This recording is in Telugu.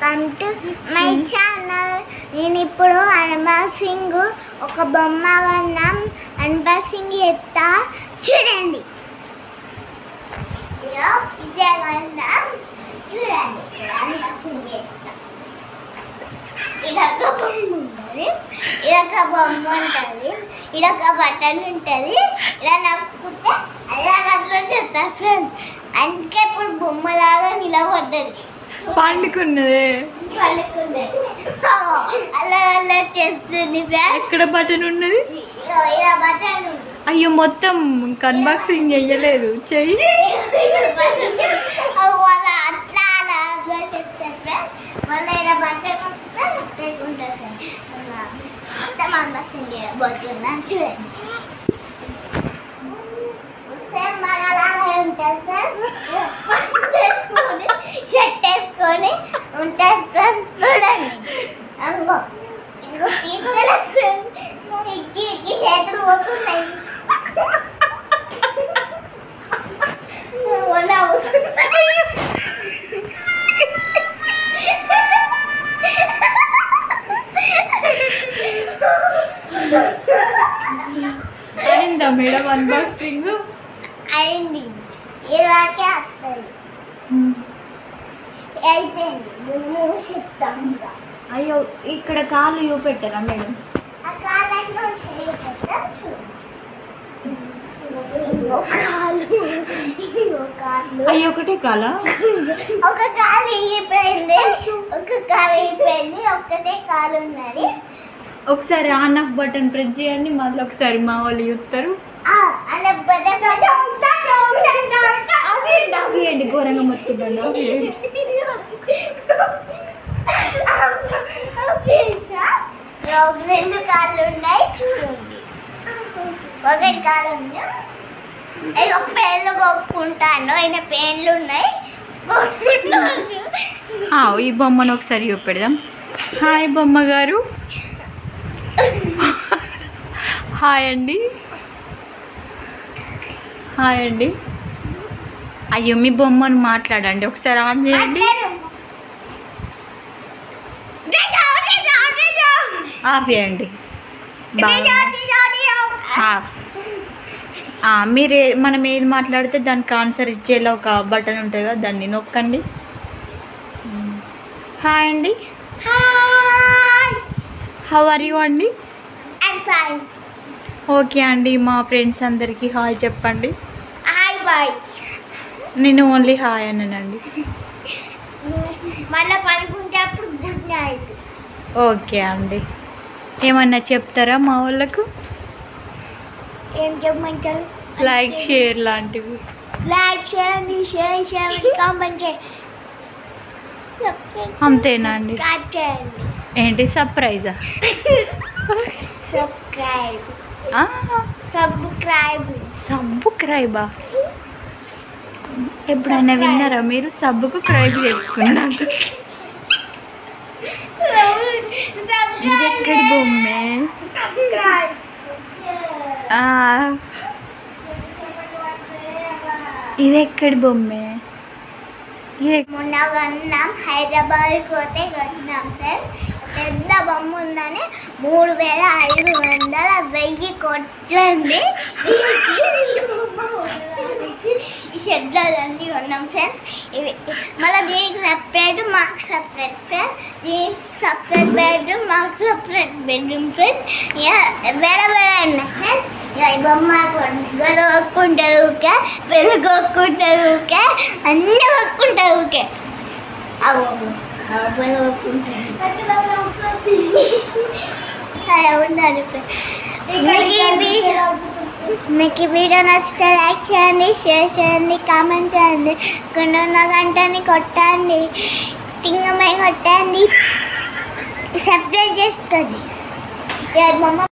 వెల్కమ్ టు మై ఛానల్ నేను ఇప్పుడు అన్బాక్సింగ్ ఒక బొమ్మ కొన్నాం అన్బాక్సింగ్ చేస్తా చూడండి ఇదిగో ఇదే కొన్నాం చూడండి ఇప్పుడు అన్బాక్సింగ్ చేస్తా ఇదొక బొమ్మ ఉంటుంది ఇదొక బొమ్మ ఉంటుంది ఇదొక బటన్ ఉంటుంది ఇలా నొక్కితే అలా అట్లా చెప్తా ఫ్రెండ్స్ అందుకే ఇప్పుడు బొమ్మలాగా నిలబడ్డది పండుకున్నదే పడుకుంది అలా అలా చేస్తుంది ఫ్రెండ్స్ ఎక్కడ బటన్ ఉన్నది ఇదిగో ఇలా బటన్ ఉంది అయ్యో మొత్తం అన్బాక్సింగ్ చెయ్యలేదు చెయ్యి వాళ్ళ అట్లా అలా అలా చెప్తారు ఫ్రెండ్స్ మళ్ళీ ఇలా బటన్ వస్తే ఉంటుంది ఫ్రెండ్స్ మొత్తం అన్బాక్సింగ్ చేయబోతున్నాను చూడండి సేమ్ మనలాగే ఉంటుంది ఫ్రెండ్స్ వేసుకొని షర్ట్ వేసుకొని ఉంటుంది ఫ్రెండ్స్ చూడండి అంగో ఇంకో తీర్చలే ఫ్రెండ్స్ ఇక్కి ఇక్కి చేతులు పోతున్నాయి వల్ల అయిందా మేడం అన్బాక్సింగ్ అయింది ఇరవైకే వస్తుంది అయిపోయింది నువ్వు చెప్తాం ఇంకా అయ్యో ఇక్కడ కాలు చూపెట్టారా మేడం ఆ కాళ్ళలో చేయకపోతే చూడు ఇంకో కాలు ఇంకో కాళ్ళు అయ్యో ఒకటే కాలా ఒక కాలు ఇగిపోయింది ఒక కాలు ఇగిపోయింది ఒక్కటే కాలు ఉన్నది ఒకసారి ఆన్ ఆఫ్ బటన్ ప్రెస్ చేయండి మళ్ళీ ఒకసారి మా వాళ్ళు చూస్తారు ఆ, అలా బద- ఆపేయండి ఘోరంగా మొత్తుబండి ఆపేయండి. ఆపేసా? ఒక రెండు కాళ్ళు ఉన్నాయి చూడండి ఒకటి కాలు ఉంది ఇక పేర్లు కొట్టుకుంటాను ఆయన పేర్లు ఉన్నాయి కొట్టుకుంటాను ఆ, ఈ బొమ్మను ఒకసారి చూపెడదాం హాయ్ బొమ్మ గారు హాయ్ అండి హాయ్ అండి అయ్యో మీ బొమ్మను మాట్లాడండి ఒకసారి ఆన్ చేయండి ఆఫ్ చేయండి బాగా ఆఫ్ ఆ, మీరే మనం ఏది మాట్లాడితే దానికి ఆన్సర్ ఇచ్చేలా ఒక బటన్ ఉంటుంది కదా దాన్ని నొక్కండి హాయ్ అండి హౌ ఆర్ యూ అండి ఓకే అండి మా ఫ్రెండ్స్ అందరికీ హాయ్ చెప్పండి హాయ్ బాయ్ నేను ఓన్లీ హాయ్ అన్నానండి మళ్ళీ పడుకుంటే అప్పుడు గుడ్ నైట్ ఓకే అండి ఏమన్నా చెప్తారా మా వాళ్ళకు ఏం చెప్పమంటారు లైక్ షేర్ లాంటివి లైక్ చేయండి షేర్ చేయండి కామెంట్ చేయండి అంతేనా అండి సబ్స్క్రైబ్ చేయండి ఏంటి సర్ప్రైజా సబ్స్క్రైబ్ సబ్స్క్రైబ్ సబ్బు క్రైబా ఎప్పుడైనా విన్నారా మీరు సబ్బుకు క్రైబ్ చేసుకున్నట్టు ఇది ఎక్కడి బొమ్మే సబ్స్క్రైబ్ ఆ, ఇది ఎక్కడి బొమ్మే ఇది మొన్న కొన్నాం హైదరాబాద్ పోతే కొన్నాం సార్ పెద్ద బొమ్మ ఉందని మూడు వేల ఐదు వందల వెయ్యి కొట్లండి దీనికి ఈ బొమ్మ కొనడానికి ఈ షెడ్లన్నీ కొన్నాం ఫ్రెండ్స్ ఇవి మళ్ళీ దీనికి సపరేట్ మాకు సపరేట్ ఫ్రెండ్స్ దీనికి సపరేట్ బెడ్రూమ్ మాకు సపరేట్ బెడ్రూమ్ ఫ్రెండ్స్ ఇక వేరే వేరే ఉన్నాయి ఫ్రెండ్స్ ఇక ఈ బొమ్మ గొడవ కొక్కుంటారు ఊకే పెళ్ళి కొక్కుంటారు ఊకే అన్నీ కొక్కుంటారు ఊకే అవు పెళ్ళి కొక్కుంటారు సరే ఉండాలి మీకు ఈ వీడియో మీకు ఈ వీడియో నచ్చితే లైక్ చేయండి షేర్ చేయండి కామెంట్ చేయండి కొన్న గంటని కొట్టండి టింగమై కొట్టండి సబ్స్క్రైబ్ చేసుకోండి ఇక మమ్మ